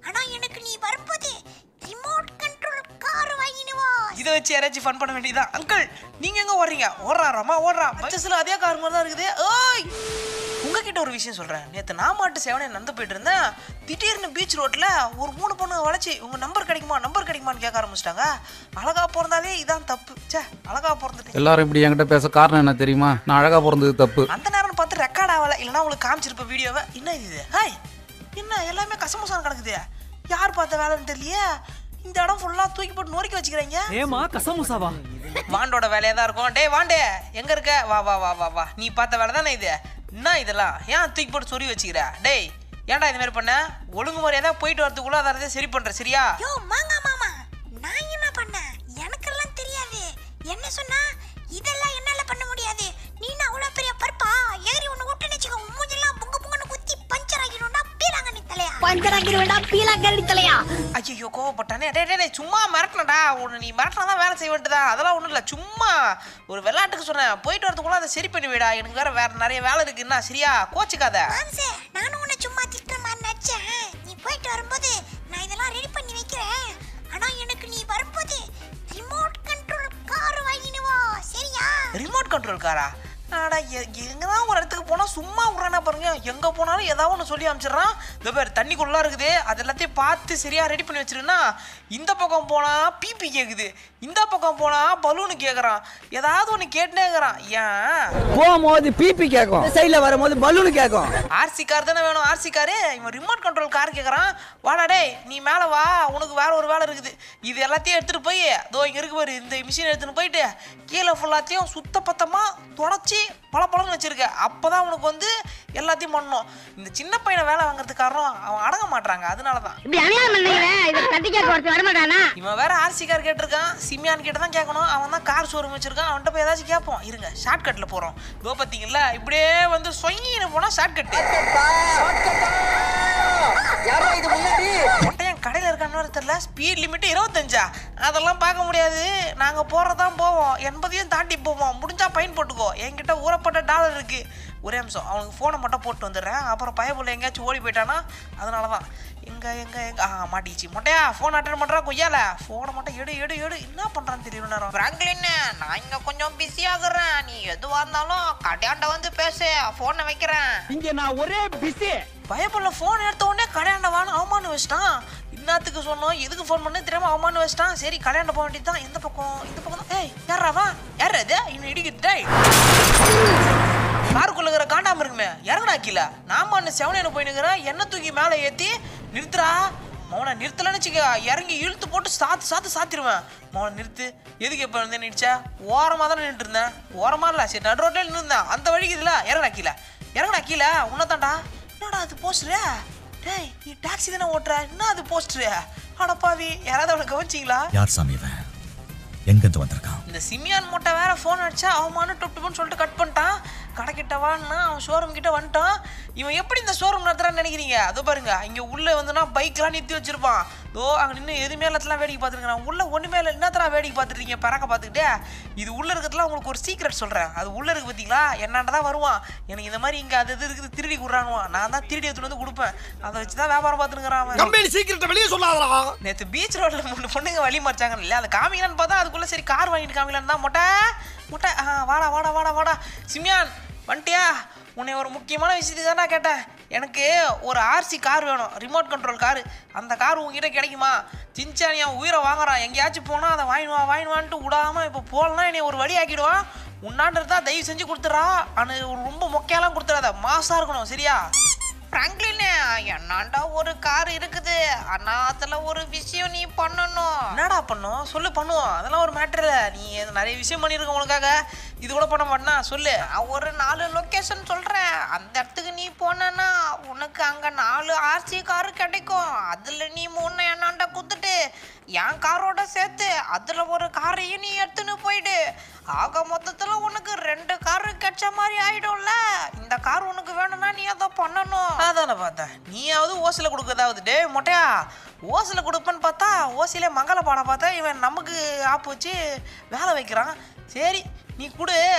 ஆனா எனக்கு நீ வரும்போது ரிமோட் கண்ட்ரோல் கார் வாங்கினு வா இதை வச்சு யாராச்சும் ஃபன் பண்ண வேண்டியதா அங்கிள் நீங்க எங்க ஓடுறீங்க ஓடுறாராமா ஓடுறா பச்சஸ்ல அதே கார் மாதிரி தான் இருக்குது ஓய் உங்ககிட்ட ஒரு விஷயம் சொல்றேன் நேத்து நான் மாட்டு சேவனை நடந்து போயிட்டு இருந்தேன் திடீர்னு பீச் ரோட்ல ஒரு மூணு பொண்ணு வளைச்சி உங்க நம்பர் கிடைக்குமா நம்பர் கிடைக்குமான்னு கேட்க ஆரம்பிச்சிட்டாங்க அழகா பிறந்தாலே இதான் தப்பு ச்சே அழகா பிறந்துட்டு எல்லாரும் இப்படி என்கிட்ட பேச காரணம் என்ன தெரியுமா நான் அழகா பிறந்தது தப்பு அந்த நேரம் பார்த்து ரெக்கார்ட் ஆகல இல்லைன்னா உங்களுக்கு காமிச்சிருப்ப வீடியோவை என்ன இது ஹாய் என்ன எல்லாமே கசமுசான் கிடக்குது யார் பார்த்த வேலைன்னு தெரியலையே இந்த இடம் ஃபுல்லா தூக்கி போட்டு நொறுக்கி வச்சுக்கிறாங்க ஏமா கசமுசாவா வாண்டோட வேலையா தான் இருக்கும் டேய் வாண்டே எங்க இருக்க வா வா வா வா வா நீ பார்த்த வேலை தானே இது என்ன இதெல்லாம் ஏன் தூக்கி போட்டு சொறி வச்சுக்கிற டேய் ஏன்டா இது மாதிரி பண்ண ஒழுங்கு முறையாக தான் போயிட்டு வரதுக்குள்ள அதை சரி பண்ற சரியா யோ மாங்கா மாமா நான் என்ன பண்ணேன் எனக்கெல்லாம் தெரியாது என்ன சொன்னா இதெல்லாம் என்னால பண்ண முடியாது நீ நான் அவ்வளவு பெரிய பருப்பா ஏறி ஒண்ணு விட்டுன்னு வச்சுக்கோ உன் மூஞ்செல்லாம் பொங்க பொங்கன்னு குத்தி பஞ்சர் ஆகிடும்னா பீராங்க நீ தலையா பஞ்சராக்கிற வேண்டாம் பீலா கரடி தலையா ஐயோ கோவப்பட்டானே டேய் டேய், டேய் சும்மா மிரட்டினடா உன்னை நீ மிரட்டினா தான் வேலை செய்ய வேண்டியதா அதெல்லாம் ஒன்றும் இல்லை சும்மா ஒரு விளையாட்டுக்கு சொன்னேன் போயிட்டு வரதுக்குள்ள அதை சரி பண்ணி விடா எனக்கு வேற வேற நிறைய வேலை இருக்கு என்ன சரியா கோச்சிக்காத மாம்சே நானும் உன்னை சும்மா திட்டுற மாதிரி நினைச்சேன் நீ போயிட்டு வரும்போது நான் இதெல்லாம் ரெடி பண்ணி வைக்கிறேன் ஆனா எனக்கு நீ வரும்போது ரிமோட் கண்ட்ரோல் கார் வாங்கினு வா சரியா ரிமோட் கண்ட்ரோல் காரா ஆடா எங்கதான் ஒரு இடத்துக்கு போனா சும்மா விட்றானா பாருங்க எங்க போனாலும் ஏதாவது ஒன்று சொல்லி அனுப்பிச்சிடுறான் இந்த பேர் தண்ணிக்குள்ளா இருக்குது அது எல்லாத்தையும் பார்த்து சரியா ரெடி பண்ணி வச்சிருன்னா இந்த பக்கம் போனா பிபி கேக்குது இந்த பக்கம் போனா பலூனு கேக்குறான் ஏதாவது ஒன்று கேட்டுனே இருக்கிறான் ஏன் போகும்போது பிபி கேட்கும் சைடுல வரும்போது பலூன் கேட்கும் ஆர்சி கார் தானே வேணும் ஆர்சி காரு இவன் ரிமோட் கண்ட்ரோல் கார் கேட்குறான் வாடா டேய் நீ மேலே வா உனக்கு வேற ஒரு வேலை இருக்குது இது எல்லாத்தையும் எடுத்துகிட்டு போய் இதோ இங்கே இருக்கு பாரு இந்த மிஷின் எடுத்துன்னு போயிட்டு கீழே ஃபுல்லாத்தையும் சுத்த பத்தமாக தொடச்சி பல பழம்னு வச்சிருக்க அப்போ தான் உனக்கு வந்து எல்லாத்தையும் பண்ணணும் இந்த சின்ன பையனை வேலை வாங்குறதுக்கு காரணம் அவன் அடங்க மாட்றாங்க அதனால தான் இப்படி அநியாயம் பண்ணீங்களே இதை கட்டி கேட்க ஒருத்தர் வரமாட்டானா இவன் வேற ஆர்சி கார் கேட்டிருக்கான் சிமியான் கிட்ட தான் கேட்கணும் அவன் தான் கார் ஷோரூம் வச்சிருக்கான் அவன்கிட்ட போய் ஏதாச்சும் கேட்போம் இருங்க ஷார்ட்கட்டில் போகிறோம் இதோ பார்த்தீங்களா இப்படியே வந்து சொங்கின்னு போனால் ஷார்ட்கட்டு மொட்டையன் கடையில் இருக்கான்னு வேற தெரியல ஸ்பீட் லிமிட் இருபத்தஞ்சா அதெல்லாம் பார்க்க முடியாது நாங்கள் போகிறதான் போவோம் எண்பதையும் தாண்டி போவோம் முடிஞ்சா பயன் போட்டுக்கோ என்கிட்ட ஊறப்பட்ட டாலர் இருக்கு ஒரே நிமிஷம் அவனுக்கு ஃபோனை மட்டும் போட்டு வந்துடுறேன் அப்புறம் பயபுள்ள எங்கேயாச்சும் ஓடி போயிட்டானா அதனால தான் எங்க எங்க எங்க ஆ மாட்டிச்சு மொட்டையா ஃபோன் அட்டன் பண்ணுறா கொய்யால ஃபோனை மட்டும் எடு எடு எடு என்ன பண்ணுறான்னு தெரியல நேரம் ஃப்ராங்க்லின் நான் இங்கே கொஞ்சம் பிஸியாகிறேன் நீ எதுவாக இருந்தாலும் கடையாண்ட வந்து பேசு ஃபோனை வைக்கிறேன் இங்க நான் ஒரே பிஸி பயப்படல ஃபோன் எடுத்த உடனே கடையாண்ட வான்னு அவமானு வச்சிட்டான் இன்னத்துக்கு சொன்னோம் எதுக்கு ஃபோன் பண்ணு தெரியாம அவமானு வச்சிட்டான் சரி கடையாண்ட போக வேண்டியது தான் எந்த பக்கம் இந்த பக்கம் தான் ஏய் யாரா வா யார் அது இன்னும் இடிக்குது டேய் காருக்குள்ள இருக்கிற காண்டாம இருக்குமே இறங்கடா கீழே நாம அண்ணன் செவனேன போய் நிற்கிறேன் எண்ணெய் தூக்கி மேலே ஏற்றி நிறுத்துறா மௌனை நிறுத்தலன்னு வச்சுக்க இறங்கி இழுத்து போட்டு சாத்து சாத்து சாத்திடுவேன் மௌனை நிறுத்து எதுக்கு எப்போ இருந்தேன் நினைச்சா ஓரமாக தானே நின்றுட்டு இருந்தேன் ஓரமாக இல்லை சரி நடு ரோட்டில் நின்றுருந்தேன் அந்த வழிக்கு இதில் இறங்கடா கீழே இறங்கடா கீழே உன்னதாண்டா என்னடா அது போஸ்டரு டேய் நீ டாக்ஸி தானே ஓட்டுற என்ன அது போஸ்டரு அடப்பாவி யாராவது அவனை கவனிச்சிங்களா யார் சாமி இவன் எங்கிருந்து வந்திருக்கான் இந்த சிமியான் மூட்டை வேற ஃபோன் அடிச்சா அவமானு டொப் டொப்னு சொல்லிட்டு கட் பண்ணிட்டான் கடைக்கிட்ட வான்னா அவன் ஷோரூம் கிட்ட வந்துட்டான் இவன் எப்படி இந்த ஷோரூம் நடத்துறான்னு நினைக்கிறீங்க அதோ பாருங்க இங்க உள்ள வந்துனா பைக்லாம் நிறுத்தி வச்சிருப்பான் தோ அங்க நின்று எதுவுமே எல்லாத்தெல்லாம் வேடிக்கை பார்த்துருக்கான் உள்ள ஒண்ணுமே இல்லை என்னத்தரா வேடிக்கை பார்த்துருக்கீங்க பறக்க பார்த்துக்கிட்டே இது உள்ள இருக்கிறதுலாம் உங்களுக்கு ஒரு சீக்ரெட் சொல்றேன் அது உள்ள இருக்கு பார்த்தீங்களா என்னாண்ட தான் வருவான் எனக்கு இந்த மாதிரி இங்க அது இது இருக்குது திருடி கொடுறானுவான் நான் தான் திருடி எடுத்துட்டு வந்து கொடுப்பேன் அதை வச்சு தான் வியாபாரம் பார்த்துருக்கிறான் அவன் கம்பெனி சீக்கிரத்தை வெளியே சொல்லாதடா நேற்று பீச் ரோட்ல மூணு பொண்ணுங்க வழி மறைச்சாங்க இல்லையா அதை காமிக்கலான்னு பார்த்தா அதுக்குள்ள சரி கார் வாங்கிட்டு காமிக்கலான்னு தான் மொட்டை மொட்டை ஆ வாடா வாடா வாடா வாடா சிமியான் வந்துட்டியா உன்னை ஒரு முக்கியமான விஷயத்துக்கு தான் நான் கேட்டேன் எனக்கு ஒரு ஆர்சி கார் வேணும் ரிமோட் கண்ட்ரோல் கார் அந்த கார் உங்ககிட்ட கிடைக்குமா சின்சானி அவன் உயிரை வாங்குறான் எங்கேயாச்சும் போனால் அதை வாங்கிடுவா வாங்கிடுவான்ட்டு விடாம இப்போ போகலன்னா என்னை ஒரு வழி ஆக்கிடுவான் உன்னாண்டு இருந்தா தயவு செஞ்சு கொடுத்துட்றா ஆனால் ரொம்ப மொக்கையெல்லாம் கொடுத்துடாத மாசா இருக்கணும் சரியா ஃப்ராங்க்லின் என்னாண்டா ஒரு கார் இருக்குது ஆனா அதுல ஒரு விஷயம் நீ பண்ணணும் என்னடா பண்ணும் சொல்லு பண்ணுவோம் அதெல்லாம் ஒரு மேட்டர் இல்ல நீ நிறைய விஷயம் பண்ணிருக்க உனக்காக இது கூட பண்ண மாட்டேனா சொல்லு நான் ஒரு நாலு லொக்கேஷன் சொல்றேன் அந்த இடத்துக்கு நீ போனேன்னா உனக்கு அங்க நாலு ஆர்சி காரு கிடைக்கும் அதுல நீ மூணு என்னாண்ட குத்துட்டு என் காரோட சேர்த்து அதுல ஒரு காரையும் நீ எடுத்துன்னு போயிடு ஆக மொத்தத்துல உனக்கு ரெண்டு காரு கிடைச்ச மாதிரி ஆயிடும்ல இந்த கார் உனக்கு வேணும்னா நீ அதை பண்ணணும் அதானே பார்த்தேன் நீயாவது ஓசில கொடுக்கறதாவது டே மொட்டையா ஓசில கொடுப்பேன்னு பார்த்தா ஓசிலே மங்கள பாடம் பார்த்தா இவன் நமக்கு ஆப்பு வச்சு வேலை வைக்கிறான் சரி நீ கொடு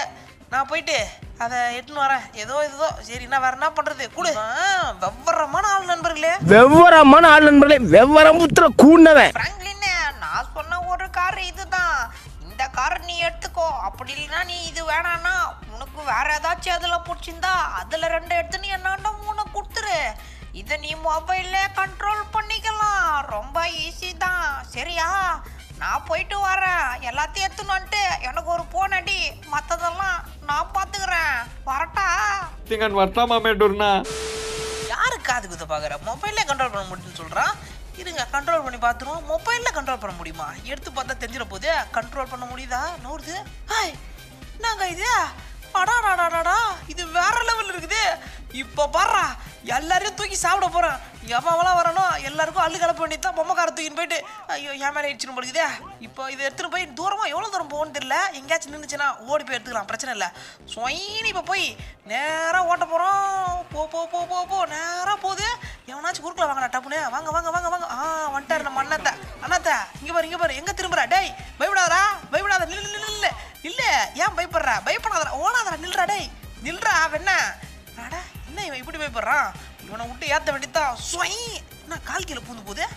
நான் போயிட்டு அதை எடுத்துன்னு வரேன் ஏதோ ஏதோ சரி நான் வேற என்ன பண்றது கொடு ஆ, வெவ்வரமான ஆள் நண்பர்களே வெவ்வரமான ஆள் நண்பர்களே வெவ்வரம் புத்திர கூண்டவன் பிராங்க்லின் நான் சொன்ன ஒரு கார் இதுதான் இந்த கார் நீ எடுத்துக்கோ அப்படி இல்லைன்னா நீ இது வேணான்னா உனக்கு வேற ஏதாச்சும் அதுல பிடிச்சிருந்தா அதுல ரெண்டு எடுத்து நீ என்னாண்ட மூணு கொடுத்துரு இதை நீ மொபைல்ல கண்ட்ரோல் பண்ணிக்கலாம் ரொம்ப ஈஸி தான் சரியா நான் போயிட்டு வரேன் எல்லாத்தையும் எடுத்துன்னு வந்துட்டு எனக்கு ஒரு போன் அடி மற்றதெல்லாம் நான் பார்த்துக்கிறேன் வரட்டா திங்கன் வரட்டாமா மேட்டூர்னா யாரு காது குத்த பார்க்குற மொபைல்லே கண்ட்ரோல் பண்ண முடியும்னு சொல்கிறான் இருங்க கண்ட்ரோல் பண்ணி பார்த்துருவோம் மொபைலில் கண்ட்ரோல் பண்ண முடியுமா எடுத்து பார்த்தா தெரிஞ்சிட போகுது கண்ட்ரோல் பண்ண முடியுதா நோடுது ஹாய் என்னங்க இது அடாடாடாடாடா இது வேற லெவல் இருக்குது இப்போ பாடுறா எல்லாரையும் தூக்கி சாப்பிட போகிறேன் எவன்லாம் வரணும் எல்லாருக்கும் அள்ளு கலப்ப வேண்டி தான் பொம்மைக்கார தூக்கின்னு போயிட்டு ஐயோ என் மேலே ஆயிடுச்சுன்னு போலுக்குதே இப்போ இதை எடுத்துகிட்டு போய் தூரமாக எவ்வளோ தூரம் போகணும்னு தெரியல எங்கேயாச்சும் நின்றுச்சுன்னா ஓடி போய் எடுத்துக்கலாம் பிரச்சனை இல்லை சொயின்னு இப்போ போய் நேராக ஓட்ட போகிறோம் போ போ போ போ போ நேராக போகுது எவனாச்சும் குறுக்கில் வாங்கடா டப்புனு வாங்க வாங்க வாங்க வாங்க ஆ வந்துட்டாரு நம்ம அண்ணாத்த அண்ணாத்த இங்கே பாரு இங்கே பாரு எங்கே திரும்புறா டேய் பயப்படாதடா பயப்படாத நில்லு நில்லு நில்லு இல்ல ஏன் பயப்படுற பயப்படாதடா ஓடாதடா நில்றா டேய் நில்றா வெண்ண அடா என்ன இவன் இப்படி பயப்படுறான் இவனை விட்டு ஏத்த வேண்டியதான் ஸ்வை என்ன கால் கீழே பூந்து போகுது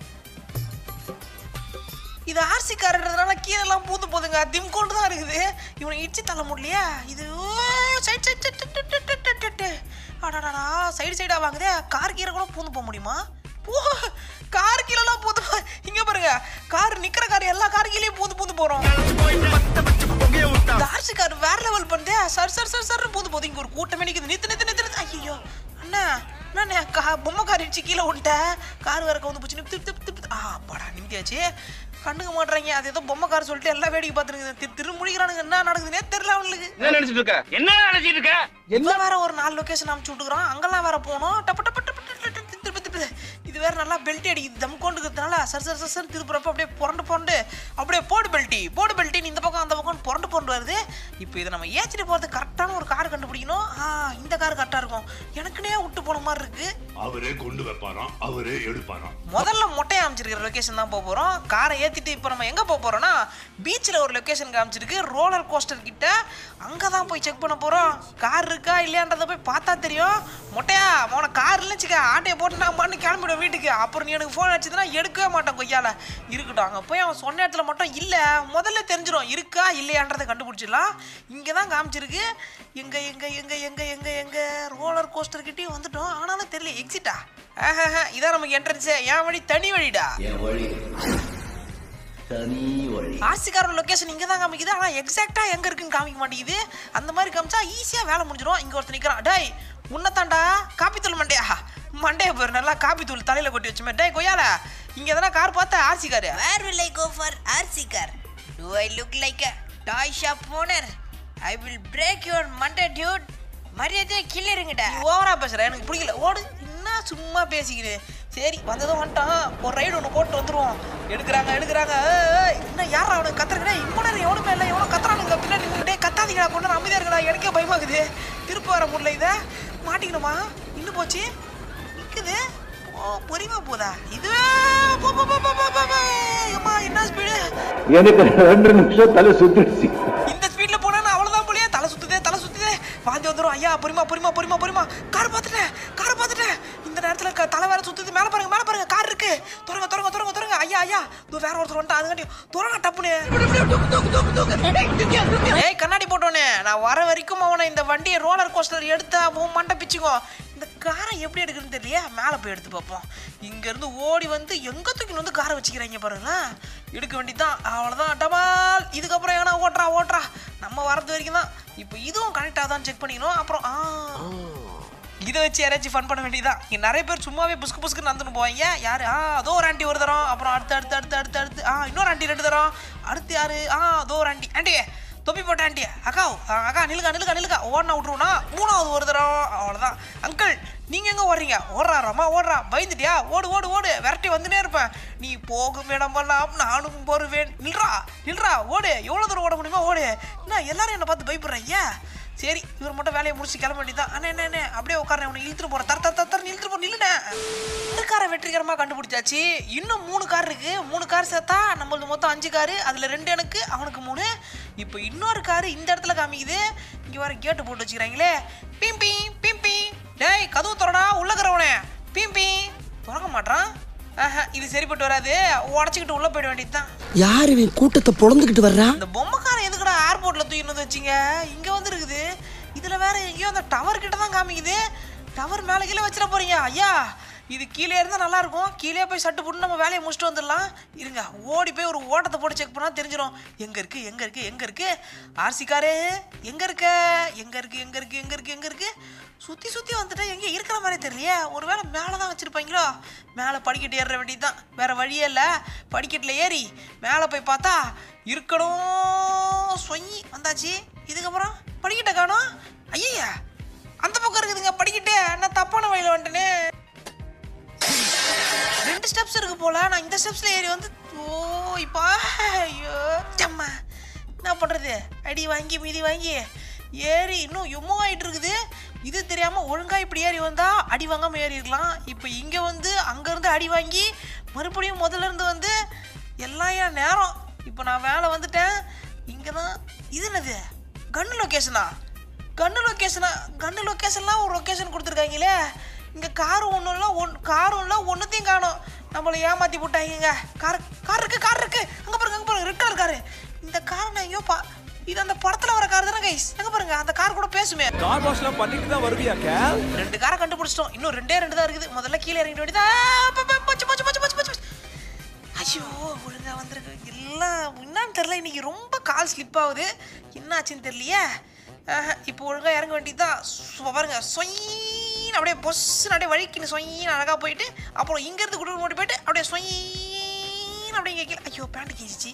இது ஆர்சி காரன்றதுனால கீழே எல்லாம் பூந்து போதுங்க திம் கொண்டு தான் இருக்குது இவனை இடிச்சு தள்ள முடியலையா இது சைட் சைட் அடாடாடா சைடு சைடா வாங்குதே கார் கீரை கூட பூந்து போக முடியுமா போ கார் கீழெல்லாம் பூந்து போ- இங்க பாருங்க கார் நிக்கிற கார் எல்லா கார் கீழேயும் பூந்து பூந்து போறோம் இந்த ஆர்சி கார் வேற லெவல் பண்ணுதே சார் சார் சார் சார் பூந்து போகுது இங்க ஒரு கூட்டமே நிக்குது நித்து நித்து நித்து நித்து ஐயோ அண்ணா அண்ணா கா பொம்மை கார் இடிச்சு கீழே விட்டேன் கார் வேற கவுந்து போச்சு நிப்பு திப்பு திப்பு ஆ படா நிம்மதியாச்சு கண்டுக்க மாட்றாங்க அது ஏதோ பொம்மை கார் சொல்லிட்டு எல்லாம் வேடிக்கை பார்த்துருக்குது திரு திருமுழிக்கிறானுங்க என்ன நடக்குதுன்னே தெரியல அவங்களுக்கு என்ன நினைச்சிட்டு இருக்க என்ன நினைச்சிட்டு இருக்க இவன் வேற ஒரு நாலு லொகேஷன் அமுச்சு விட்டுக்குறான் அங்கெல்லாம் வேற போகணும் டப்பு டப்பு டப்பு டப்பு டப்பு டப்பு திருப்பி திருப்பி இது வேற நல்லா பெல்ட் அடிக்குது தம் கொண்டுக்கிறதுனால சர் சர் சர் சர் திருப்புறப்ப அப்படியே புரண்டு புரண்டு அப்படியே போடு பெல்ட்டி போடு பெல்ட்டின்னு இந்த பக்கம் அந்த பக்கம் புரண்டு புரண்டு வருது இப்போ இதை நம்ம ஏற்றிட்டு போகிறது கரெக்டான ஒரு கார் கண்டுபிடிக்கணும் ஆ இந்த கார் கரெக்டாக இருக்கும் எனக்குனே விட்டு போன மாதிரி இருக்கு அவரே கொண்டு வைப்பாராம் அவரே எடுப்பாராம் முதல்ல மொட்டையை அமைச்சிருக்கிற லொக்கேஷன் தான் போக போகிறோம் காரை ஏற்றிட்டு இப்போ நம்ம எங்கே போக போகிறோம்னா பீச்சில் ஒரு லொக்கேஷன் காமிச்சிருக்கு ரோலர் கோஸ்டர் கிட்ட அங்கே தான் போய் செக் பண்ண போகிறோம் கார் இருக்கா இல்லையான்றத போய் பார்த்தா தெரியும் மொட்டையா மோன கார் இல்லைச்சிக்க ஆட்டையை போட்டு நான் பண்ணி கிளம்பிடுவேன் வீட்டுக்கு அப்புறம் நீ எனக்கு ஃபோன் அடிச்சதுன்னா எடுக்கவே மாட்டேன் கொய்யால இருக்கட்டும் அங்கே போய் அவன் சொன்ன இடத்துல மட்டும் இல்லை முதல்ல தெரிஞ்சிடும் இருக்கா இல்லையான்றதை கண்டுபிடிச்சிடலாம் இங்கே தான் காமிச்சிருக்கு எங்கே எங்கே எங்கே எங்கே எங்கே எங்கே ரோலர் கோஸ்டர் கிட்டேயும் வந்துட்டோம் ஆனாலும் தெரியல எக்ஸிட்டா ஆஹா இதான் நமக்கு என்ட்ரன்ஸு என் வழி தனி வழிடா ஆர்சிக்காரோட லொக்கேஷன் இங்கே தான் காமிக்குது ஆனால் எக்ஸாக்டாக எங்கே இருக்குன்னு காமிக்க மாட்டேங்குது அந்த மாதிரி காமிச்சா ஈஸியாக வேலை முடிஞ்சிடும் இங்கே ஒருத்தர் நிற்கிறான் டேய் உன்னத்தாண்டா காப்பி தூள் மண்டையா மண்டையை பேர் நல்லா காப்பி தூள் தலையில் கொட்டி வச்சுமே டேய் கொய்யால இங்கே எதனா கார் பார்த்தா RC car Where will I go for RC car? Do I look like a toy shop owner? I will break your Monday dude. மரியாதையை கிளிருங்கடா ஓவரா பேசுற எனக்கு பிடிக்கல ஓடு என்ன சும்மா பேசிக்கிது சரி வந்ததும் வந்துட்டான் ஒரு ரைடு ஒன்று போட்டு வந்துருவோம் எடுக்கிறாங்க எடுக்கிறாங்க ஏய், ஏய், என்ன யாரா அவனுக்கு கத்துறா இம்மனர் எவனுமே இல்லை எவனோ கத்துறானுங்க பின்னாடி நின்றுட்டே கத்தாதீங்கடா கொண்டு வர அமைதியா இருக்கடா எனக்கே பயமாக்குது திருப்பி வர முடியல இதை மாட்டிக்கணுமா இன்னும் போச்சு நிக்குது ஓ பொறிமா போதா இதுவே போ, போ, போ, போ, போ, போ, போ. அம்மா என்ன ஸ்பீடு எனக்கு ரெண்டு நிமிஷம் தலை சுத்திடுச்சு இந்த ஸ்பீட்ல போனா அவ்வளவுதான் போலியே தலை சுத்துதே தலை சுத்துதே வாந்தி வந்துரும் ஐயா பொறுமா பொறுமா பொறுமா பொறுமா கார் பார்த்துட்டேன் காரை பார்த்துட்டேன் இந்த நேரத்துல க- தலை வேற சுத்துது மேல பாருங்க மேல பாருங்க கார் இருக்கு துறங்க துறங்க துறங்க துறங்க ஐயா ஐயா இதோ வேற ஒருத்தர் வந்துட்டா அதுக்காண்டி துறங்க டப்புனு ஏய் கண்ணாடி போட்டோனே நான் வர வரைக்கும் அவனை இந்த வண்டியை ரோலர் கோஸ்டர் எடுத்தா உன் மண்டை பிச்சுக்கோ இந்த காரை எப்படி எடுக்குதுன்னு தெரியலையா மேலே போய் எடுத்து பார்ப்போம் இங்கேருந்து ஓடி வந்து எங்கே தூக்கின்னு வந்து காரை வச்சுக்கிறாங்க பாருங்களேன் எடுக்க வேண்டியதுதான் அவ்வளோதான் டபால் இதுக்கப்புறம் ஏன்னா ஓட்டுறா ஓட்டுறா நம்ம வரது வரைக்கும் தான் இப்போ இதுவும் கனெக்ட் ஆகுதான்னு செக் பண்ணிக்கணும் அப்புறம் ஆ இதை வச்சு யாராச்சும் ஃபன் பண்ண வேண்டியதான் இங்கே நிறைய பேர் சும்மாவே புஸ்கு புஸ்க்கு நடந்துன்னு போவாங்க யார் ஆ அதோ ஒரு ஆண்டி ஒரு தரம் அப்புறம் அடுத்து அடுத்து அடுத்து அடுத்து அடுத்து ஆ இன்னொரு ஆண்டி ரெண்டு தரம் அடுத்து யாரு ஆ அதோ ஒரு ஆண்டி ஆண்டி தொப்பி போட்ட ஆண்டி அக்கா ஆ, அக்கா நிலுக்கா நிலுக்கா நிலுக்கா ஓடனா விட்ருவோனா மூணாவது ஒரு தரம் அவ்வளோதான் அங்கிள் நீங்கள் எங்கே ஓடுறீங்க ஓடுறாராம்மா ஓடுறா பயந்துட்டியா ஓடு ஓடு ஓடு விரட்டி வந்துனே இருப்பேன் நீ போகும் இடமெல்லாம் நானும் போருவேன் நில்றா நில்றா ஓடு எவ்வளோ தூரம் ஓட முடியுமா ஓடு என்ன எல்லாரும் என்னை பார்த்து பயப்படுறீங்க சரி இவர் மட்டும் வேலையை முடிச்சு கிளம்ப வேண்டியதான் அண்ணே என்ன என்ன அப்படியே உட்காரேன் உனக்கு இழுத்துட்டு போறேன் தர தர தர தர இழுத்துட்டு போ நில்லுனே ஒரு காரை வெற்றிகரமாக கண்டுபிடிச்சாச்சு இன்னும் மூணு கார் இருக்கு மூணு கார் சேர்த்தா நம்மளது மொத்தம் அஞ்சு காரு அதில் ரெண்டு எனக்கு அவனுக்கு மூணு இப்போ இன்னொரு காரு இந்த இடத்துல காமிக்குது இங்கே வர கேட்டு போட்டு வச்சுக்கிறாங்களே பிம்பி பிம்பி டேய் கதவு திறடா உள்ளக்கிறவனே பிம்பி திறக்க மாட்டான் ஆஹா இது சரிப்பட்டு வராது உடச்சிக்கிட்டு உள்ளே போயிட வேண்டியது தான் யார் இவன் கூட்டத்தை பொழந்துக்கிட்டு வர்றா இந்த பொம்மைக்காரன் எதுக்குடா ஏர்போர்ட்ல தூக்கிட்டு வந்து வச்சிங்க இங்க வந்து இருக்குது இதுல வேற எங்கேயோ அந்த டவர் கிட்ட தான் காமிக்குது டவர் மேலே கீழே வச்சிட போறீங்க ஐயா இது கீழே இருந்தால் நல்லா இருக்கும் கீழே போய் சட்டு போட்டு நம்ம வேலையை முடிச்சுட்டு வந்துடலாம் இருங்க ஓடி போய் ஒரு ஓட்டத்தை போட்டு செக் பண்ணா தெரிஞ்சிடும் எங்க இருக்கு எங்க இருக்கு எங்க இருக்கு ஆர்சி காரு எங்க இருக்க எங்க இருக்கு எங்க இருக்கு எங்க இருக்கு எங்க இருக்கு சுத்தி சுத்தி வந்துட்டா எங்க இருக்கிற மாதிரி தெரியலையே ஒருவேளை மேலே தான் வச்சிருப்பாங்களோ மேலே படிக்கட்டு ஏற வேண்டியதுதான் வேற வழியே இல்லை படிக்கட்டில் ஏறி மேலே போய் பார்த்தா இருக்கணும் சொங்கி வந்தாச்சு இதுக்கப்புறம் படிக்கட்டை காணோம் ஐயா அந்த பக்கம் இருக்குதுங்க படிக்கட்டு நான் தப்பான வழியில் வந்துட்டேனே ரெண்டு ஸ்டெப்ஸ் இருக்கு போல நான் இந்த ஸ்டெப்ஸ்ல ஏறி வந்து ஓ இப்போ ஐயோ அம்மா என்ன பண்றது அடி வாங்கி மீதி வாங்கி ஏறி இன்னும் எம்மோ ஆயிட்டு இருக்குது இது தெரியாம ஒழுங்கா இப்படி ஏறி வந்தா அடி வாங்காம ஏறி இருக்கலாம் இப்போ இங்க வந்து அங்க இருந்து அடி வாங்கி மறுபடியும் முதல்ல இருந்து வந்து எல்லாம் என் நேரம் இப்போ நான் வேலை வந்துட்டேன் இங்கே தான் இது என்னது கன்னு லொக்கேஷனா கன்னு லொக்கேஷனா கன்னு லொக்கேஷன்லாம் ஒரு லொக்கேஷன் கொடுத்துருக்காங்களே இங்கே கார் ஒன்றும் இல்லை ஒன் காரும் இல்லை ஒன்றுத்தையும் காணும் நம்மளை ஏமாற்றி போட்டாங்க கார் கார் இருக்கு கார் இருக்கு அங்கே பாருங்க அங்கே பாருங்க ரெட் கலர் காரு இந்த கார் நான் ஐயோ பா இது அந்த படத்தில் வர கார் தானே கைஸ் எங்கே பாருங்க அந்த கார் கூட பேசுமே கார் வாஷ்லாம் பண்ணிட்டு தான் வருவியா கேல் ரெண்டு காரை கண்டுபிடிச்சிட்டோம் இன்னும் ரெண்டே ரெண்டு தான் இருக்குது முதல்ல கீழே இறங்கிட்டு வேண்டியதா போச்சு போச்சு போச்சு போச்சு போச்சு ஐயோ ஒழுங்கா வந்திருக்கு எல்லாம் என்னன்னு தெரில இன்னைக்கு ரொம்ப கால் ஸ்லிப் ஆகுது என்னாச்சுன்னு தெரியலையே ஆஹா, இப்போ ஒழுங்கா இறங்க வேண்டியதுதான் சு- பாருங்க சொயின்னு அப்படியே பொஸ்ன்னு அப்படியே வழிக்கின்னு சொயின்னு அழகாக போயிட்டு அப்புறம் இங்கேருந்து குடும்பம் போட்டு போயிட்டு அப்படியே சொயின்னு அப்படியே இங்கே கீழே ஐயோ பேண்ட் கீச்சிச்சு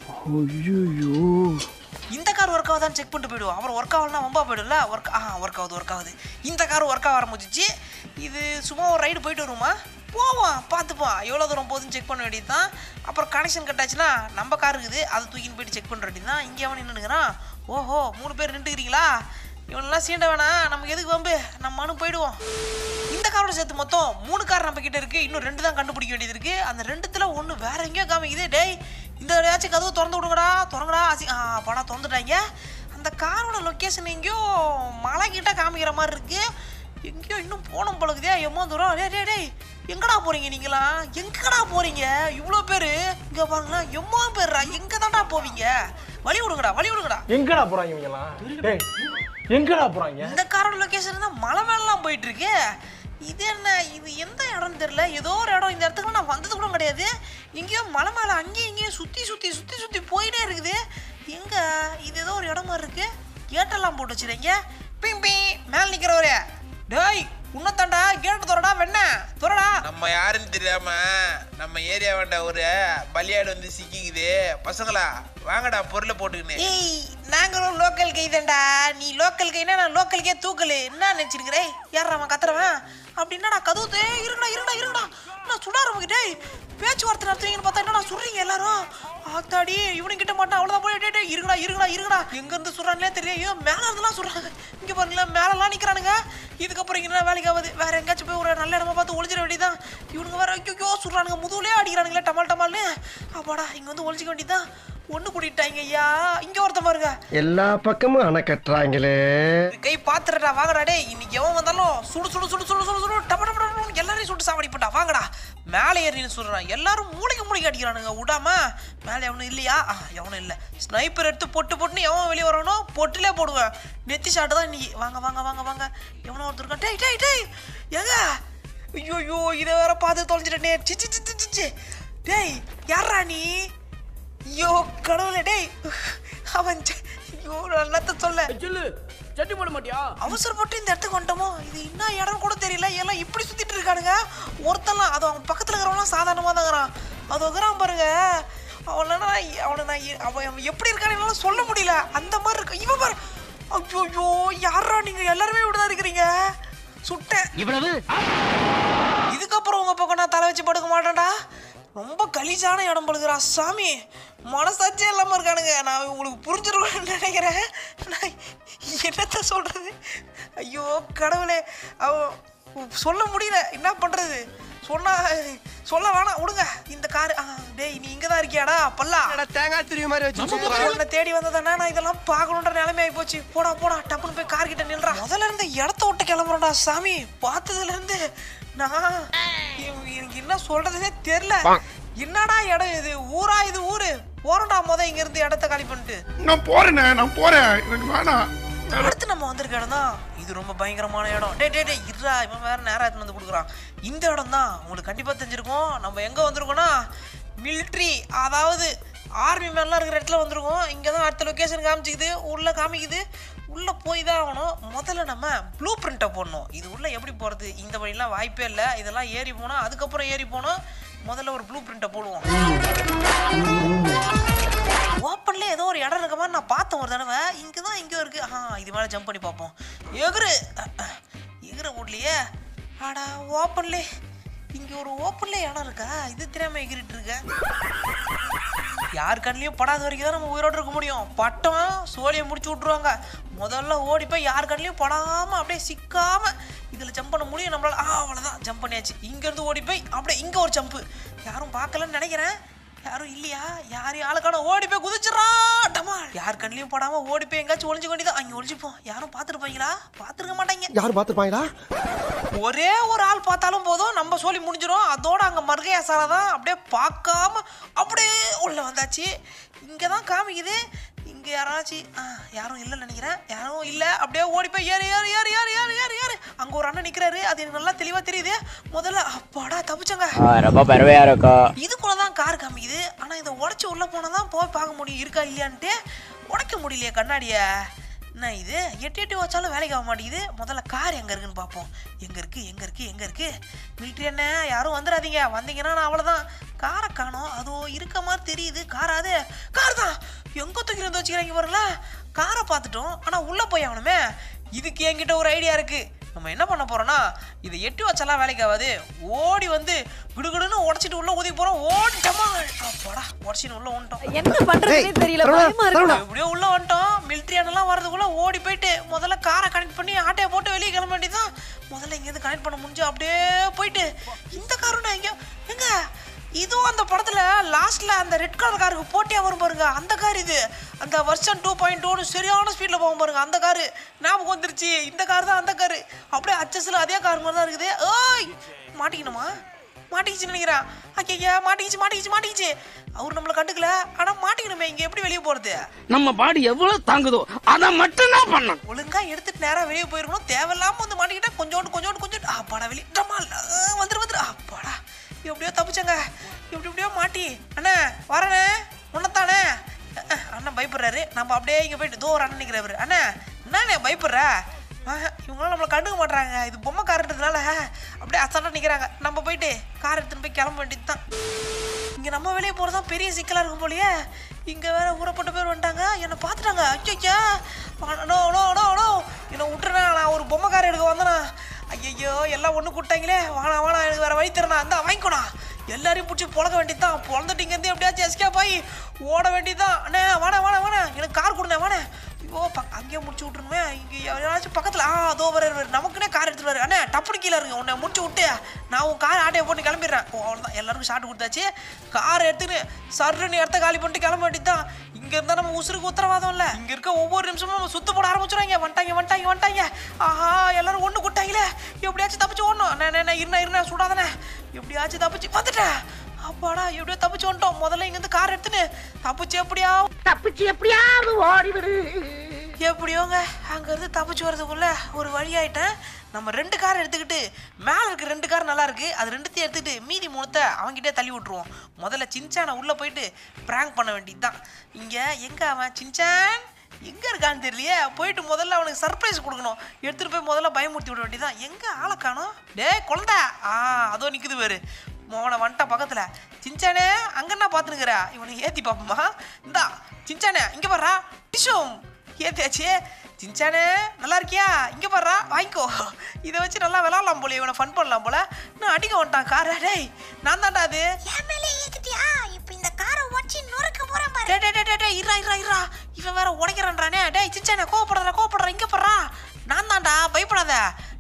இந்த கார் ஒர்க் ஆகுதான்னு செக் பண்ணிட்டு போயிடுவோம் அப்புறம் ஒர்க் ஆகலனா வம்பா போயிடும்ல ஒர்க் ஆ ஒர்க் ஆகுது ஒர்க் ஆகுது இந்த கார் ஒர்க் ஆக ஆரம்பிச்சிச்சு இது சும்மா ஒரு ரைடு போயிட்டு வருமா போவோம் பார்த்துப்போம் எவ்வளோ தூரம் போகுதுன்னு செக் பண்ண வேண்டியது தான் அப்புறம் கனெக்ஷன் கட்டாச்சுன்னா நம்ம கார் இருக்குது அதை தூக்கின்னு போயிட்டு செக் பண்ண வேண்டியது தான் இங்கே அவன் நின்றுக்கிறான் ஓஹோ மூணு பேர் நின்றுக்கிறீங்களா இவனெல்லாம் சீண்ட வேணாம் நமக்கு எதுக்கு வம்பு நம்ம மனு போயிடுவோம் இந்த காரோட சேர்த்து மொத்தம் மூணு கார் நம்ம கிட்ட இருக்கு இன்னும் ரெண்டு தான் கண்டுபிடிக்க வேண்டியது இருக்கு அந்த ரெண்டுத்துல ஒன்று வேற எங்கேயோ காமிக்குது டேய் இந்த ஏதாச்சும் கதவு திறந்து விடுங்கடா திறங்கடா ஆசி ஆ படம் திறந்துட்டாங்க அந்த காரோட லொக்கேஷன் எங்கேயோ மலை கிட்ட காமிக்கிற மாதிரி இருக்கு எங்கேயோ இன்னும் போகணும் பழகுதே எம்மோ தூரம் டேய் டேய் டேய் எங்கடா போறீங்க நீங்களாம் எங்கடா போறீங்க இவ்வளோ பேர் இங்க பாருங்களா எம்மோ பேர்ரா எங்க தான்டா போவீங்க வழி விடுங்கடா வழி விடுங்கடா எங்கடா போறாங்க இவங்கலாம் டேய் எங்கடா போறாங்க இந்த காரோட லொகேஷன் தான் மலை மேலாம் போயிட்டு இருக்கு இது என்ன இது எந்த இடம்னு தெரியல ஏதோ ஒரு இடம் இந்த இடத்துக்கு நான் வந்தது கூட கிடையாது எங்கேயோ மலை மேலே அங்கேயும் இங்கேயும் சுற்றி சுற்றி சுற்றி சுற்றி போயிட்டே இருக்குது எங்க இது ஏதோ ஒரு இடம் மாதிரி இருக்கு கேட்டெல்லாம் போட்டு வச்சுருங்க பிம்பி மேலே நிற்கிறவரே டேய் உன்னத்தாண்டா கேட்டு துறடா வெண்ண துறடா நம்ம யாருன்னு தெரியாம நம்ம ஏரியா வேண்ட ஒரு பலியாடு வந்து சிக்கிக்குது பசங்களா வாங்கடா பொருளை போட்டுக்கின்னு ஏய் நாங்களும் லோக்கல் கை தான்டா நீ லோக்கல் கைனா நான் லோக்கலுக்கே தூக்கலு என்ன நினச்சிருக்கிறே யார் அவன் கத்துறவன் அப்படி என்னடா கதவு தே இருங்கடா இருங்கடா இருங்கடா நான் சுட ஆரம்பிக்கிட்டே பேச்சுவார்த்தை நடத்துவீங்கன்னு பார்த்தா என்னடா சுடுறீங்க எல்லாரும் ஆத்தாடி இவனும் கிட்ட மாட்டான் அவ்வளோதான் போய் டேய், டேய், இருங்கடா இருங்கடா இருங்கடா எங்கேருந்து சுடுறாங்களே தெரியல ஐயோ மேலே இருந்தெல்லாம் சுடுறாங்க இங்கே பாருங்களேன் மேலெல்லாம் நிற்கிறானுங்க இதுக்கப்புறம் இங்கே என்ன வேலைக்கு ஆகுது வேற எங்கேயாச்சும் போய் ஒரு நல்ல இடமா பார்த்து ஒளிஞ்சிட வேண்டியதான் இவனுங்க வேற ஐயோ சுடுறானுங்க முதுகுலே அடிக்கிறானுங்களே டமால் டமால்னு அப்பாடா இங்கே வந்து ஒளிஞ்சிக்க வேண்டியதான் ஒன்று கூட்டிட்டாங்க ஐயா இங்கே ஒருத்த பாருங்க எல்லா பக்கமும் அணை கட்டுறாங்களே கை பாத்துறடா வாங்கடா டேய் இன்னைக்கு எவன் வந்தாலும் சுடு சுடு சுடு சுடு சுடு சுடு டப டப டப எல்லாரையும் சுட்டு சாவடி போட்டா வாங்கடா மேலே ஏறின்னு சொல்றான் எல்லாரும் மூளைக்கு மூளைக்கு அடிக்கிறானுங்க விடாம மேலே எவனும் இல்லையா ஆ எவனும் இல்லை ஸ்னைப்பர் எடுத்து பொட்டு பொட்டுன்னு எவன் வெளியே வரணும் பொட்டுலே போடுவேன் நெத்தி ஷாட்டு தான் இன்னைக்கு வாங்க வாங்க வாங்க வாங்க எவனோ ஒருத்தர் இருக்கான் டேய் டேய் டேய் ஏங்க ஐயோ ஐயோ இதை வேற பார்த்து தொலைஞ்சிட்டேனே சி சி சி சி, சி சி டேய் யாரா நீ ஐயோ கடவுளே டேய் அவன் ச- ஐயோ நல்லத்த சொல்ல சொல்லு சட்டி போட மாட்டியா அவசரப்பட்டு இந்த இடத்துக்கு வந்துட்டோமோ இது என்ன இடம் கூட தெரியல எல்லாம் இப்படி சுத்திட்டு இருக்கானுங்க ஒருத்தன்லாம் அது அவன் பக்கத்துல இருக்கிறவன்லாம் சாதாரணமாக தான் இருக்கிறான் அது இருக்கிறான் பாருங்க அவனை நான் அவனை நான் எ- அவன் அவன் எப்படி இருக்கான்னு என்னால சொல்ல முடியல அந்த மாதிரி இருக்கு இவன் பாரு ஐயோ யாரா நீங்க எல்லாருமே இப்படிதான் இருக்கிறீங்க சுட்டேன் இவ்வளவு இதுக்கப்புறம் உங்க பக்கம் நான் தலை வச்சு படுக்க மாட்டேன்டா ரொம்ப கலீஜான இடம் பழுகிறா சாமி மனசாட்சியே இல்லாமல் இருக்கானுங்க நான் உங்களுக்கு புரிஞ்சிருவேன்னு நினைக்கிறேன் நான் என்னத்த சொல்கிறது ஐயோ கடவுளே அவ சொல்ல முடியல என்ன பண்ணுறது சொன்னா சொல்ல வேணாம் விடுங்க இந்த கார் டேய் நீ இங்க தான் இருக்கியாடா பல்லா தேங்காய் திருவி மாதிரி வச்சு உன்னை தேடி வந்ததானே நான் இதெல்லாம் பார்க்கணுன்ற நிலைமை ஆகி போச்சு போடா போடா டப்புன்னு போய் கார் கிட்ட நில்றா முதல்ல இருந்து இடத்த விட்டு கிளம்புறோம்டா சாமி பார்த்ததுல இருந்து நான் இவ- எனக்கு என்ன சொல்றதுனே தெரியல என்னடா இடம் இது ஊரா இது ஊரு போறோம்டா முத இங்க இருந்து இடத்த காலி பண்ணிட்டு நான் போறேனே நான் போறேன் எனக்கு வேணாம் அடுத்து நம்ம வந்திருக்க இடம் தான் இது ரொம்ப பயங்கரமான இடம் டே டே டே இருடா இவன் வேற நேரம் எடுத்துன்னு வந்து கொடுக்குறான் இந்த இடம் தான் உங்களுக்கு கண்டிப்பாக தெரிஞ்சிருக்கும் நம்ம எங்கே வந்திருக்கோம்னா மிலிட்ரி அதாவது ஆர்மி மேலாம் இருக்கிற இடத்துல வந்திருக்கோம் இங்கே தான் அடுத்த லொக்கேஷன் காமிச்சிக்குது உள்ளே காமிக்குது உள்ளே போய் தான் ஆகணும் முதல்ல நம்ம ப்ளூ பிரிண்ட்டை போடணும் இது உள்ளே எப்படி போகிறது இந்த வழிலாம் வாய்ப்பே இல்லை இதெல்லாம் ஏறி போனோம் அதுக்கப்புறம் ஏறி போனோம் முதல்ல ஒரு ப்ளூ பிரிண்ட்டை போடுவோம் ஓப்பன்ல ஏதோ ஒரு இடம் இருக்க மாதிரி நான் பார்த்தேன் ஒரு தடவை இங்கே தான் இங்கே இருக்கு ஆ இது மேலே ஜம்ப் பண்ணி பார்ப்போம் எகுரு அஹ், அஹ், எகுற ஓடலையே ஆடா ஓப்பன்ல இங்கே ஒரு ஓப்பன்ல இடம் இருக்கா இது தெரியாம எகிரிட்டு இருக்க யார் கண்ணிலையும் படாத வரைக்கும் தான் நம்ம உயிரோடு இருக்க முடியும் பட்டம் சோழியை முடிச்சு விட்ருவாங்க முதல்ல ஓடி போய் யார் கண்ணிலையும் படாமல் அப்படியே சிக்காம இதில் ஜம்ப் பண்ண முடியும் நம்மளால ஆ அவ்வளோதான் ஜம்ப் பண்ணியாச்சு இங்கேருந்து ஓடி போய் அப்படியே இங்கே ஒரு ஜம்ப்பு யாரும் பார்க்கலன்னு நினைக்கிறேன் யாரும் இல்லையா யாரையும் ஆளுக்கான ஓடி போய் குதிச்சிடறா டமா யார் கண்ணிலையும் படாம ஓடி போய் எங்கேயாச்சும் ஒளிஞ்சு கொண்டிதான் அங்கே ஒளிஞ்சுப்போம் யாரும் பார்த்துருப்பாங்களா பார்த்துருக்க மாட்டாங்க யார் பார்த்துப்பாங்களா ஒரே ஒரு ஆள் பார்த்தாலும் போதும் நம்ம சொல்லி முடிஞ்சிடும் அதோட அங்கே மருகையா சாலை தான் அப்படியே பார்க்காம அப்படியே உள்ள வந்தாச்சு இங்கே தான் காமிக்குது இங்கே யாராச்சும் ஆ, யாரும் இல்லைன்னு நினைக்கிறேன் யாரும் இல்லை அப்படியே ஓடி போய் ஏறு ஏறு ஏறு ஏறு ஏறு ஏறு ஏறு அங்கே ஒரு அண்ணன் நிற்கிறாரு அது எனக்கு நல்லா தெளிவாக தெரியுது முதல்ல அப்பாடா தப்பிச்சங்க ரொம்ப பரவையா இருக்கும் இதுக்குள்ள தான் கார் காமிக்குது ஆனால் இதை உடச்சி உள்ளே போனால் தான் போய் பார்க்க முடியும் இருக்கா இல்லையான்ட்டு உடைக்க முடியலையே கண்ணாடியை என்ன இது எட்டு எட்டு வச்சாலும் வேலைக்கு ஆக மாட்டேங்குது முதல்ல கார் எங்கே இருக்குன்னு பார்ப்போம் எங்கே இருக்குது எங்கே இருக்குது எங்கே இருக்குது மிலிட்ரி என்ன யாரும் வந்துடாதீங்க வந்தீங்கன்னா நான் அவ்வளோதான் காரை காணோம் அதோ இருக்க மாதிரி தெரியுது கார் அது கார் தான் எங்கே தூக்கி வந்து வச்சுக்கிறாங்க பாருங்களேன் காரை பார்த்துட்டோம் ஆனால் உள்ளே போய் ஆகணுமே இதுக்கு என்கிட்ட ஒரு ஐடியா இருக்குது நம்ம என்ன பண்ண போறோம்னா இதை எட்டி வச்சாலாம் வேலைக்கு ஆகாது ஓடி வந்து குடுகுடுன்னு உடச்சிட்டு உள்ள ஊதி போறோம் ஓட்டமா அப்பாடா உடச்சிட்டு உள்ள வந்துட்டோம் என்ன பண்றதுனே தெரியல பயமா இருக்கு எப்படியோ உள்ள வந்துட்டோம் மிலிட்ரி அண்ணெல்லாம் வரதுக்குள்ள ஓடி போயிட்டு முதல்ல காரை கனெக்ட் பண்ணி ஆட்டையை போட்டு வெளியே கிளம்ப வேண்டியதான் முதல்ல இங்கேருந்து கனெக்ட் பண்ண முடிஞ்சு அப்படியே போயிட்டு இந்த காரும் நான் எங்க எங்க இதுவும் அந்த படத்துல லாஸ்ட்ல அந்த ரெட் கலர் காருக்கு போட்டியா வரும் பாருங்க அந்த கார் இது அந்த வருஷன் டூ பாயிண்ட் டூன்னு சரியான ஸ்பீட்ல போகும் பாருங்க அந்த காரு ஞாபகம் வந்துருச்சு இந்த கார் தான் அந்த காரு அப்படியே அச்சஸ்ல அதே கார் மாதிரி தான் இருக்குது ஓய் மாட்டிக்கணுமா மாட்டிக்கிச்சு நினைக்கிறேன் ஐயா மாட்டிக்கிச்சு மாட்டிக்கிச்சு மாட்டிக்கிச்சு அவர் நம்மளை கண்டுக்கல ஆனா மாட்டிக்கணுமே இங்க எப்படி வெளியே போறது நம்ம பாடி எவ்வளவு தாங்குதோ அதை மட்டும் தான் பண்ணணும் ஒழுங்கா எடுத்துட்டு நேரா வெளியே போயிருக்கணும் தேவையில்லாம வந்து மாட்டிக்கிட்டா கொஞ்சோண்டு கொஞ்சோண்டு கொஞ்சோண்டு அப்பாடா வெளியே டமால் ஆ, வந்துரு வந்துரு அப்பாடா எப்படியோ தப்பிச்சங்க எப்படி எப்படியோ மாட்டி அண்ணா வரண்ணே உன்னத்தானே அஹ், அண்ணன் பயப்படுறாரு நம்ம அப்படியே இங்க போயிட்டு தோ ஒரு அண்ணன் நிற்கிறாரு அண்ணா என்னண்ணே பயப்படுற ஆஹ், இவங்களாம் நம்மளை கண்டுக்க மாட்றாங்க இது பொம்மை காருன்றதுனால அப்படியே அசால்ட்டாக நிற்கிறாங்க நம்ம போயிட்டு கார் எடுத்துன்னு போய் கிளம்ப வேண்டியது தான் இங்கே நம்ம வெளியே போகிறது தான் பெரிய சிக்கலாக இருக்கும் போலயே இங்கே வேற ஊறப்பட்ட பேர் வந்துட்டாங்க என்னை பார்த்துட்டாங்க ஐயோ நோ நோ நோ நோ என்னை விட்டுறேன் நான் ஒரு பொம்மை கார் எடுக்க வந்தேனா ஐயோ எல்லாம் ஒன்று கூட்டாங்களே வாணா வாணா எனக்கு வேற வழி தரேனா அந்த வாங்கிக்கோண்ணா எல்லாரையும் பிடிச்சி பொழக்க வேண்டியதுதான் பொழந்துட்டு இங்கேருந்து எப்படியாச்சும் எஸ்கேப் ஆகி ஓட வேண்டியதுதான் அண்ணே வாணா வாணா வாணா எனக்கு கார் கொடுண்ணே வாணே ஐயோ ப அங்கேயே முடிச்சு விட்ருமே இங்கே யாராச்சும் பக்கத்தில் ஆ அதோ வர நமக்குன்னே கார் எடுத்துட்டு வர அண்ணே டப்புனு கீழே இருங்க உன்னை முடிச்சு விட்டு நான் உன் கார் ஆட்டையை போட்டு கிளம்பிடுறேன் ஓ அவ்வளோதான் எல்லாருக்கும் ஷாட் கொடுத்தாச்சு கார் எடுத்துன்னு சர்ன்னு இடத்த காலி பண்ணிட்டு கிளம்ப வேண்டியதுதான் இங்கே இருந்தால் நம்ம உசுருக்கு உத்தரவாதம் இல்லை இங்கே இருக்க ஒவ்வொரு நிமிஷமும் நம்ம சுத்த போட ஆரம்பிச்சிடுவாங்க வந்துட்டாங்க வந்துட்டாங்க வந்துட்டாங்க ஆஹா எல்லாரும் ஒன்று கூட்டாங்களே எப்படியாச்சும் தப்பிச்சு ஓடணும் அண்ணே அண்ணே இருண்ணா இருண்ணா சுடாதானே எப்படியாச்சும் தப்பிச்சு வந்துட்டேன் அப்பாடா எப்படியோ தப்பிச்சு வந்துட்டோம் முதல்ல இங்கேருந்து கார் எடுத்துன்னு தப்பிச்சு எப்படியா தப்பிச்சு எப்படியாவது ஓடிவிடு எப்படியோங்க அங்கேருந்து தப்பிச்சு வரதுக்குள்ள ஒரு வழி ஆயிட்டேன் நம்ம ரெண்டு கார் எடுத்துக்கிட்டு மேலே இருக்க ரெண்டு கார் நல்லா இருக்கு அது ரெண்டுத்தையும் எடுத்துக்கிட்டு மீதி மூணத்தை அவன்கிட்டே தள்ளி விட்டுருவோம் முதல்ல சின்சானை உள்ளே போயிட்டு ப்ராங்க் பண்ண வேண்டியது தான் இங்கே எங்கே அவன் சின்சான் எங்கே இருக்கான்னு தெரியலையே போயிட்டு முதல்ல அவனுக்கு சர்ப்ரைஸ் கொடுக்கணும் எடுத்துகிட்டு போய் முதல்ல பயமுறுத்தி விட வேண்டியதான் எங்கே ஆளை காணோம் டேய் குழந்தை ஆ அதோ நிற்குது பேரு மோனை வந்துட்டான் பக்கத்தில் சின்சானே அங்கே என்ன பார்த்துனுக்குற இவனை ஏற்றி பார்ப்போமா இந்தா சின்சானே இங்கே பாடுறா டிஷும் ஏத்தியாச்சு சின்சானே நல்லா இருக்கியா இங்கே பாடுறா வாங்கிக்கோ இதை வச்சு நல்லா விளாட்லாம் போல இவனை ஃபன் பண்ணலாம் போல நான் அடிக்க வந்துட்டான் காரை டேய் நான் தான்டா அது என் மேலே ஏத்திட்டியா இப்போ இந்த காரை உடச்சி நொறுக்க போறேன் பாரு டே டே டே டே டே இரா இரா இரா இவன் வேற உடைக்கிறான்றானே டேய் சின்சானே கோவப்படுறா கோவப்படுறா இங்கே போடுறா நான் தான்டா பயப்படாத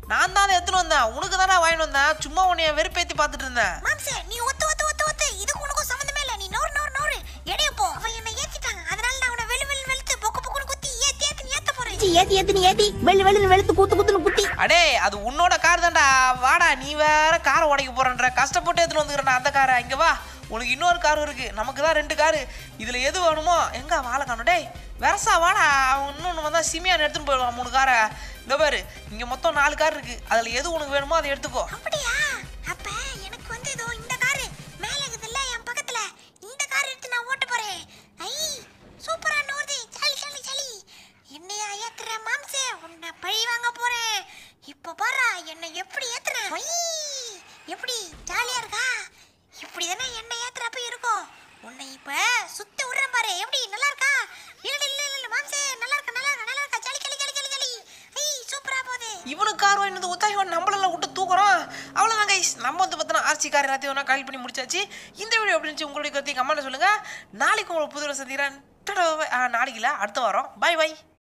நான் தான் அதை எடுத்துன்னு வந்தேன் உனக்கு தானே வாங்கிட்டு வந்தேன் சும்மா உன்னைய வெறுப்பேத்தி பார்த்துட்டு இருந்தேன் மாம்சே நீ ஒத்து ஒத்து ஒத்து ஒத்து இதுக்கு உனக்கும் சம்மந்தமே இல்ல நீ நோறு நோறு நோறு எடைய போ அவன் என்ன ஏத்திட்டாங்க அதனால நான் அவனை வெளு வெளு வெளுத்து பொக்கு பொக்குன்னு குத்தி ஏத்தி ஏத்தி நீ ஏத்த போறேன் ஏத்தி ஏத்தி நீ ஏத்தி வெள்ளி வெள்ளி வெளுத்து குத்து குத்துன்னு குத்தி அடே அது உன்னோட கார் தான்டா வாடா நீ வேற காரை உடைக்க போறன்ற கஷ்டப்பட்டு எடுத்துட்டு வந்துக்கிறேன் அந்த காரை இங்க வா உனக்கு இன்னொரு கார் இருக்கு நமக்கு தான் ரெண்டு காரு இதுல எது வேணுமோ எங்க வாழை காணும் டேய் வெரசா வாடா அவன் இன்னொன்று வந்தா சிமியான் எடுத்துன்னு போயிடுவான் மூணு காரை இந்த பாரு இங்க மொத்தம் நாலு கார் இருக்கு அதுல எது உனக்கு வேணுமோ அதை எடுத்துக்கோ அப்படியா அப்ப எனக்கு வந்து இதோ இந்த காரு மேல இருக்குதுல்ல என் பக்கத்துல இந்த கார் எடுத்து நான் ஓட்ட போறேன் ஐ சூப்பரா நோருது சளி சளி சளி என்னையா ஏத்துற மாம்சே உன்னை பழி வாங்க போறேன் இப்ப பாரு என்னை எப்படி ஏத்துறேன் ஒய், எப்படி ஜாலியா இருக்கா இப்படி தானே என்னை ஏத்துறப்ப இருக்கும் உன்னை இப்ப சுத்தி விடுறேன் பாரு எப்படி நல்லா இருக்கா இல்ல இல்ல இல்ல இல்ல மாம்சே நல்லா இருக்கா நல்லா இருக்கா நல்லா இருக்கா jolly jolly jolly jolly jolly ஐ சூப்பரா போகுது இவனுக்கு கார் வாங்கினது ஒத்தா இவன் நம்மளெல்லாம் விட்டு தூக்குறோம் அவ்வளோதான் கைஸ் நம்ம வந்து பார்த்தோன்னா ஆர்சி கார் எல்லாத்தையும் ஒன்றா கால் பண்ணி முடிச்சாச்சு இந்த வீடியோ எப்படி இருந்துச்சு உங்களுடைய கருத்தை கமெண்ட்ல சொல்லுங்க நாளைக்கு உங்களுக்கு புது சந்திக்கிறேன் நாளைக்கு இல்லை அடுத்த வாரம் பை பை